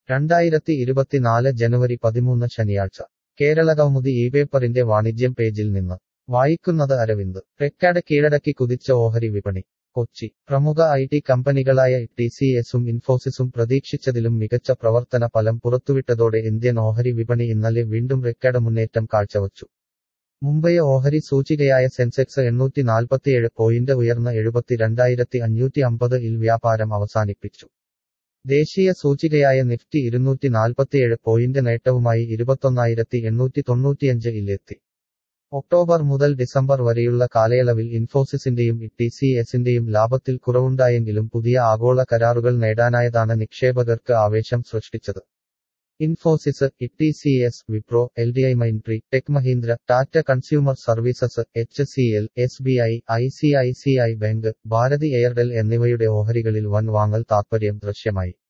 രണ്ടായിരത്തി ഇരുപത്തിനാല് ജനുവരി പതിമൂന്ന് ശനിയാഴ്ച കേരളകൗമുദി ഈ പേപ്പറിന്റെ വാണിജ്യം പേജിൽ നിന്ന് വായിക്കുന്നത് അരവിന്ദ് റെക്കാർഡ് കീഴടക്കി കുതിച്ച ഓഹരി വിപണി കൊച്ചി പ്രമുഖ ഐ ടി കമ്പനികളായ ടി സി എസും ഇൻഫോസിസും പ്രതീക്ഷിച്ചതിലും മികച്ച പ്രവർത്തന ഫലം പുറത്തുവിട്ടതോടെ ഇന്ത്യൻ ഓഹരി വിപണി ഇന്നലെ വീണ്ടും റെക്കാർഡ് മുന്നേറ്റം കാഴ്ചവച്ചു മുംബൈ ഓഹരി സൂചികയായ സെൻസെക്സ് എണ്ണൂറ്റി നാൽപ്പത്തിയേഴ് പോയിന്റ് ഉയർന്ന എഴുപത്തിരണ്ടായിരത്തി അഞ്ഞൂറ്റി അമ്പത് ഇൽ വ്യാപാരം അവസാനിപ്പിച്ചു ദേശീയ സൂചികയായ നിഫ്റ്റി ഇരുന്നൂറ്റി നാൽപ്പത്തിയേഴ് പോയിന്റ് നേട്ടവുമായി ഇരുപത്തൊന്നായിരത്തി എണ്ണൂറ്റി തൊണ്ണൂറ്റിയഞ്ച് ഇലെത്തി ഒക്ടോബർ മുതൽ ഡിസംബർ വരെയുള്ള കാലയളവിൽ ഇൻഫോസിസിന്റെയും ടി സി എസിന്റെയും ലാഭത്തിൽ കുറവുണ്ടായെങ്കിലും പുതിയ ആഗോള കരാറുകൾ നേടാനായതാണ് നിക്ഷേപകർക്ക് ആവേശം സൃഷ്ടിച്ചത് Infosys T C S Wipro L D I Mindtree tech Mahindra Tata consumer services H C L S B I I C I C I bank Bharti Airtel എന്നിവയുടെ ഓഹരികളിൽ വൻ വാങ്ങൽ താത്പര്യം ദൃശ്യമായി